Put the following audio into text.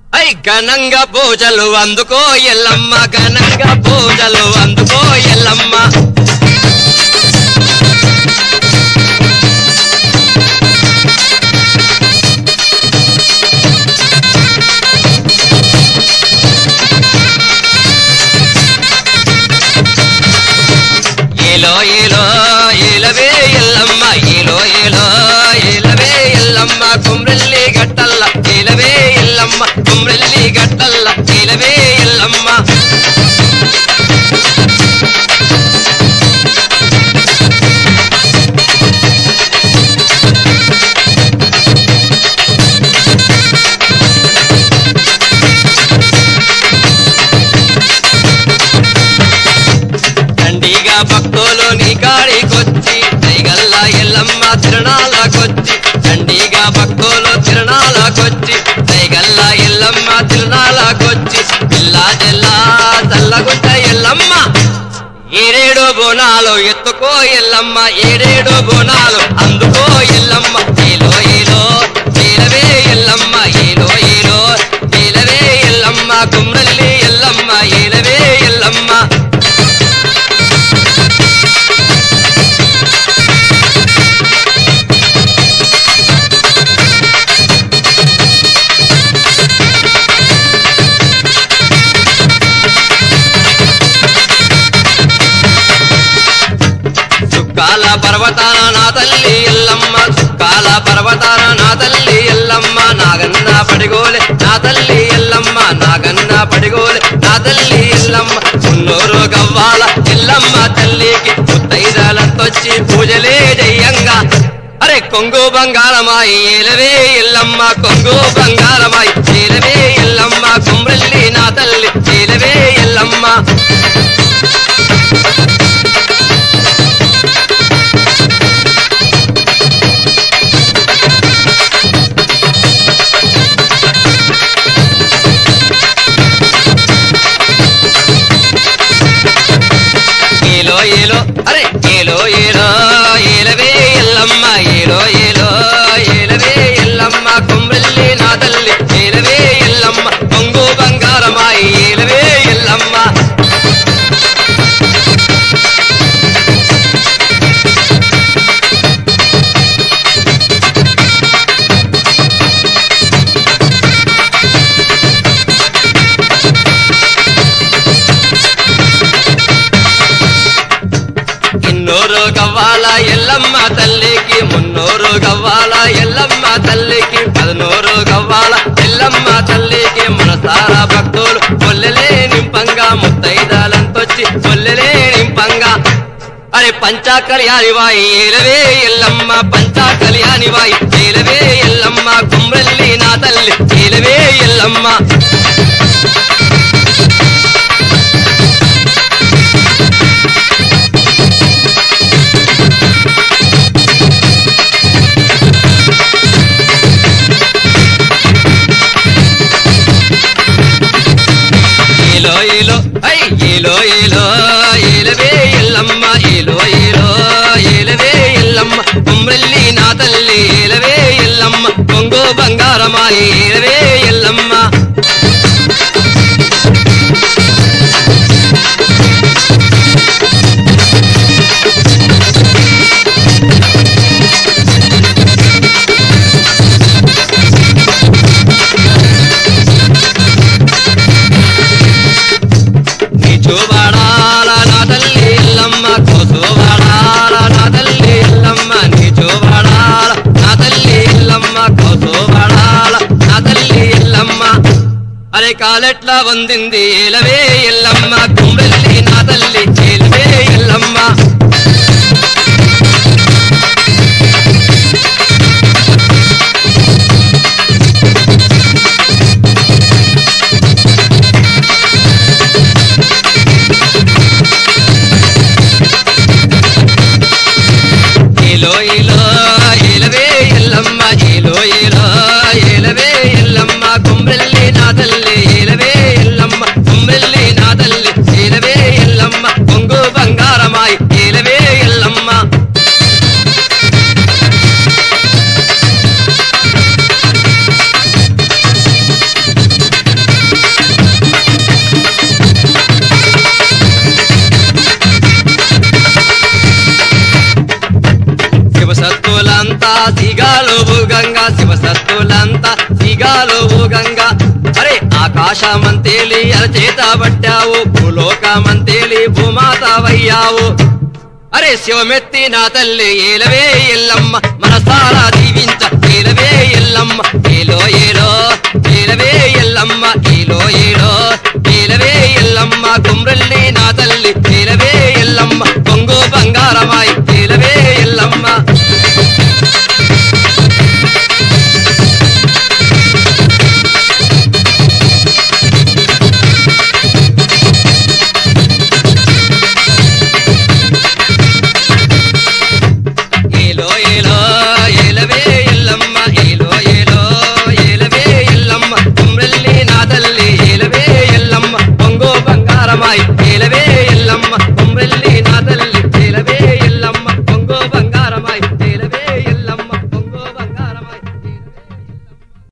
I ఘనంగా పూజలు అందుకో ఎల్లమ్మ ఘనంగా పూజలు అందుకో ఎల్లమ్మ ఏలో ఏలో ఏలవే ఎల్లమ్మ ఏలో ఏలో ఏలవే ఎల్లమ్మ కుమ్రెల్లి గట్టల్ల ఏలవే ఎల్లమ్మ కుమ్రెల్లి గట్టల్ల ఏలవే ఎల్లమ్మ దండిగా భక్తులు నీ కాడికొచ్చి దైగల్ల ఎల్లమ్మ తిరణాలకొచ్చి దండిగా భక్తులు తిరణాలకొచ్చి దైగల్ల ఎల్లమ్మ తిరణాలకొచ్చి పిల్లా జల్లా చల్లగుట్ట ఎల్లమ్మ ఏడేడు బోనాలు ఎత్తుకో ఎల్లమ్మ ఏడేడు బోనాలు అందుకో ఎల్లమ్మ ఏలో ఏలో ఏలవే ఎల్లమ్మ ఏలో ఏలో ఏలవే ఎల్లమ్మ కుమ్రల్లి ఎల్లమ్మ ఏలవే ఎల్లమ్మ చుక్కాల పర్వతాన నా తల్లి ఎల్లమ్మ చుక్కాల పర్వతాన నా తల్లి ఎల్లమ్మ నాగన్న పడిగోలే నా తల్లి ఎల్లమ్మ నాగన్న పడిగోలే నా తల్లి ఎల్లమ్మ మున్నూరు గవ్వాల ఎల్లమ్మ తల్లికి ముత్తైదాలంతొచ్చి పూజలే జయ్యంగా అరే కొంగు బంగారమాయి ఏలవే ఎల్లమ్మ కొంగు బంగారమాయి ఏలవే ఎల్లమ్మ కుమ్రల్లి నా తల్లి ఏలవే ఎల్లమ్మ ఏలో ఏలో అరే ఏలో ఏలో ఏలవే ఎల్లమ్మ ఏలో ఏలో ఏలవే ఎల్లమ్మ కొమ్రెల్లి నా తల్లి ఏలవే ఎల్లమ్మ కొంగు బంగారమాయి ఏలవే ఎల్లమ్మ ఇన్నూరు గవ్వాల ఎల్లమ్మ తల్లికి మున్నూరు గవ్వాల ఎల్లమ్మ తల్లికి పదనూరు గవ్వాల ఎల్లమ్మ తల్లికి మనసారా భక్తులు కొల్లెలే నింపంగా ముత్తైదాలంతొచ్చి కొల్లెలే నింపంగా అరే పంచా కళ్యాణి వాయి ఏలవే ఎల్లమ్మ పంచా కళ్యాణి వాయి ఏలవే ఎల్లమ్మ కుమ్రెల్లి నా తల్లి ఏలవే ఎల్లమ్మ ఏలో ఏలో ఐ ఏలో ఏలో ఏలవే ఎల్లమ్మ ఏలో ఏలో ఏలవే ఎల్లమ్మ కుమ్రెల్లి నా తల్లి ఏలవే ఎల్లమ్మ కొంగు బంగారమాయి ఏలవే ఎల్లమ్మ నీ చూవాడాల నా తల్లి ఎల్లమ్మ కోసోవాడాల నా తల్లి ఎల్లమ్మ నీ చూవాడాల నా తల్లి ఎల్లమ్మ కోసోవాడాల నా తల్లి ఎల్లమ్మ అరే కాలెట్లా వందింది ఏలవే ఎల్లమ్మ కుమ్రెల్లి నా తల్లి ఏలవే ఎల్లమ్మ ఏలో ఏలో ఏలవే ఎల్లమ్మ ఏలో ఏలో ఏలవే ఎల్లమ్మ కుమ్రెల్లి నా తల్లి ఏలవే ఎల్లమ్మ కుమ్రెల్లి నా తల్లి ఏలవే ఎల్లమ్మ కొంగు బంగారమాయి ఏలవే ఎల్లమ్మ శివసత్తులంతా సిగాలు ఊగంగా అరే ఆకాశమంతేలి అరచేత పట్టావు భూలోకమంతేలి భూమాతవయ్యావు అరే శివమెత్తి నా తల్లి ఏలవే ఎల్లమ్మ మనసారా దీవించ ఏలవే ఎల్లమ్మ ఏలో ఏలో ఏలవే ఎల్లమ్మ ఏలో ఏలో ఏలవే ఎల్లమ్మ కుమ్రల్లి నా తల్లి ఏలవే ఎల్లమ్మ కొంగు బంగారమా